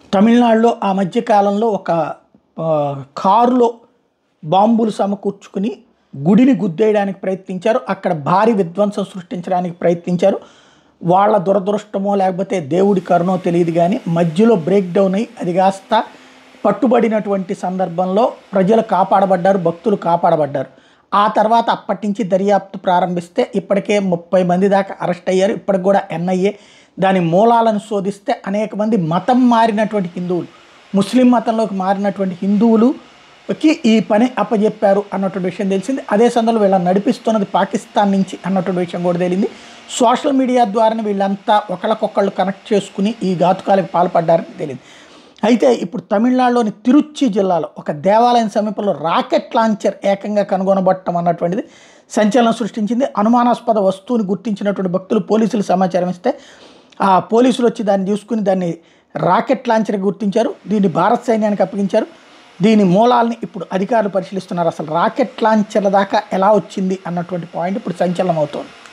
తమిళనాడులో ఆ మధ్య కాలంలో ఒక ఆ, కారులో బాంబులు సమకూర్చుకుని గుడిని గుద్దేయడానికి ప్రయత్నించారు అక్కడ భారీ విధ్వంసం సృష్టించడానికి ప్రయత్నించారు వాళ్ళ దురదృష్టమో లేకపోతే దేవుడి కరుణో తెలియదు కానీ మధ్యలో బ్రేక్ డౌన్ అయ్యి అది కాస్త పట్టుబడినటువంటి సందర్భంలో ప్రజలు కాపాడబడ్డారు భక్తులు కాపాడబడ్డారు ఆ తర్వాత అప్పటి నుంచి దర్యాప్తు ప్రారంభిస్తే ఇప్పటికే ముప్పై మంది దాకా అరెస్ట్ అయ్యారు ఇప్పటికి కూడా ఎన్ఐఏ దాని మూలాలను శోధిస్తే అనేక మంది మతం మారినటువంటి హిందువులు ముస్లిం మతంలోకి మారినటువంటి హిందువులుకి ఈ పని అప్పజెప్పారు అన్నటువంటి విషయం తెలిసింది అదే సందర్భంలో వీళ్ళని నడిపిస్తున్నది పాకిస్తాన్ నుంచి అన్నటువంటి విషయం కూడా తెలిసింది సోషల్ మీడియా ద్వారానే వీళ్ళంతా ఒకళ్ళకొకళ్ళు కనెక్ట్ చేసుకుని ఈ ఘాతుకాలకు పాల్పడ్డారని తెలియదు అయితే ఇప్పుడు తమిళనాడులోని తిరుచి జిల్లాలో ఒక దేవాలయం సమీపంలో రాకెట్ లాంచర్ ఏకంగా కనుగొనబట్టడం అన్నటువంటిది సంచలనం సృష్టించింది అనుమానాస్పద వస్తువుని గుర్తించినటువంటి భక్తులు పోలీసులు సమాచారం ఇస్తే ఆ పోలీసులు వచ్చి దాన్ని చూసుకుని దాన్ని రాకెట్ లాంచర్ గుర్తించారు దీన్ని భారత సైన్యానికి అప్పగించారు దీని మూలాల్ని ఇప్పుడు అధికారులు పరిశీలిస్తున్నారు అసలు రాకెట్ లాంచర్ల దాకా ఎలా వచ్చింది అన్నటువంటి పాయింట్ ఇప్పుడు సంచలనం అవుతోంది